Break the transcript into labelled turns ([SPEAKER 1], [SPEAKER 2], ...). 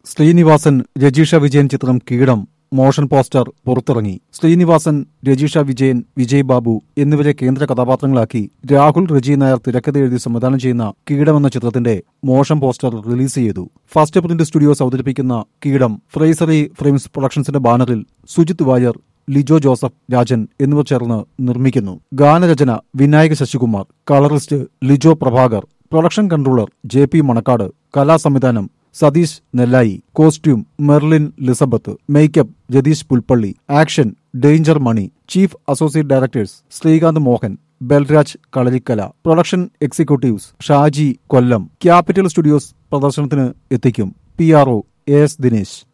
[SPEAKER 1] ശ്രീനിവാസൻ രജീഷ വിജയൻ ചിത്രം കീടം motion poster പുറത്തിറങ്ങി ശ്രീനിവാസൻ രജീഷ വിജയൻ വിജയ് ബാബു എന്നിവരെ കേന്ദ്ര കഥാപാത്രങ്ങളാക്കി രാഹുൽ റജി നായർ തിരക്കഥ എഴുതി സംവിധാനം ചെയ്യുന്ന കീടം എന്ന ചിത്രത്തിന്റെ മോഷൻ പോസ്റ്റർ റിലീസ് ചെയ്തു ഫസ്റ്റ് പ്രിന്റ് സ്റ്റുഡിയോസ് അവതരിപ്പിക്കുന്ന കീടം ഫ്രൈസറി ഫ്രെയിംസ് പ്രൊഡക്ഷൻസിന്റെ ബാനറിൽ സുജിത് വാര്യർ ലിജോ ജോസഫ് രാജൻ എന്നിവർ ചേർന്ന് നിർമ്മിക്കുന്നു ഗാനരചന Vinayak Sasikumar colourist Lijo Prabhakar production controller J P Manakkad കലാസംവിധാനം Satheesh Nellayi costume Merlin Lisabeth makeup Ratheesh Pulpally action danger Mani chief associate directors Srikanth Mohan Balraj Kalarikkal production executives Shaji Kollam capital studios പ്രദർശനത്തിന് എത്തിക്കും P R O A S Dinesh